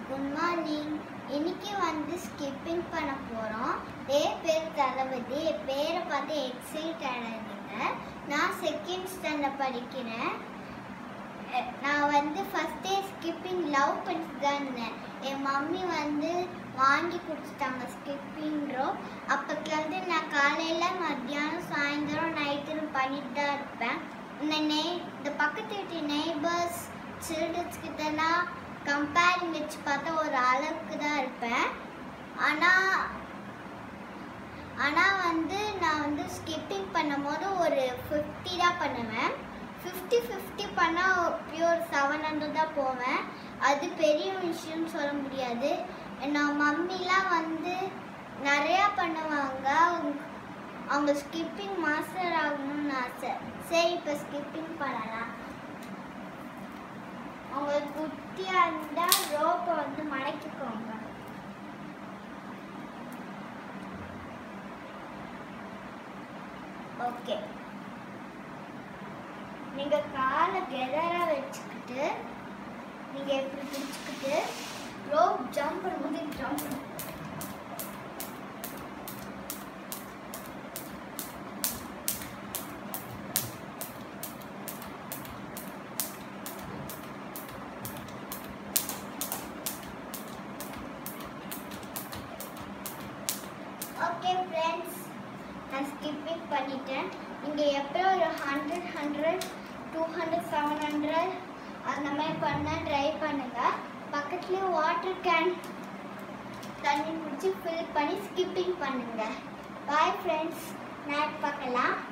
good morning இன்னைக்கு வந்து skipping பண்ண போகிறோம் என் பேர் தளபதி என் பேரை பார்த்து எக்ஸைட் ஆனதுங்க நான் செகண்ட் ஸ்டாண்டர்ட் படிக்கிறேன் அஹ் நான் வந்து ஃபஸ்ட்டே ஸ்கிப்பிங் லவ் பண்ணிட்டு தான் இருந்தேன் என் மம்மி வந்து வாங்கி கொடுத்துட்டாங்க ஸ்கிப்பிங் ரோப் அப்போத்துலேருந்து நான் காலையில் மத்தியானம் சாயந்தரம் நைட்டு பண்ணிட்டு தான் இருப்பேன் இந்த நெய் இந்த பக்கத்து வீட்டு நெய்பர்ஸ் சில்ட்ரன்ஸ் கிட்டலாம் கம்பேரிங் வச்சு பார்த்தா ஒரு அளவுக்கு தான் இருப்பேன் ஆனால் ஆனால் வந்து நான் வந்து ஸ்கிப்பிங் பண்ணும்போது ஒரு ஃபிஃப்டி தான் பண்ணுவேன் ஃபிஃப்டி ஃபிஃப்டி பண்ணால் பியூர் செவன் ஹண்ட்ரட் தான் போவேன் அது பெரிய விஷயம்னு சொல்ல முடியாது நான் மம்மிலாம் வந்து நிறையா பண்ணுவாங்க அவங்க அவங்க ஸ்கிப்பிங் மாஸ்டர் ஆகணும்னு ஆசை சரி இப்போ ஸ்கிப்பிங் பண்ணலாம் அவங்க குட்டியாக இருந்தால் ரோப்பை வந்து மடக்கிக்கோங்க ஓகே நீங்க காலை கெதரா வச்சுக்கிட்டு நீங்க எப்படி பிடிச்சுக்கிட்டு ரோப் ஜம்ப் பண்ணும்போது ஜம்ப் ஓகே ஃப்ரெண்ட்ஸ் நான் ஸ்கிப்பிங் பண்ணிட்டேன் நீங்கள் எப்போ ஒரு hundred hundred two hundred seven hundred அந்த மாதிரி பண்ண ட்ரை பண்ணுங்கள் பக்கத்துலேயே வாட்டர் கேன் தண்ணி குடிச்சு ஃபில் பண்ணி ஸ்கிப்பிங் பண்ணுங்கள் பாய் ஃப்ரெண்ட்ஸ் நான் பார்க்கலாம்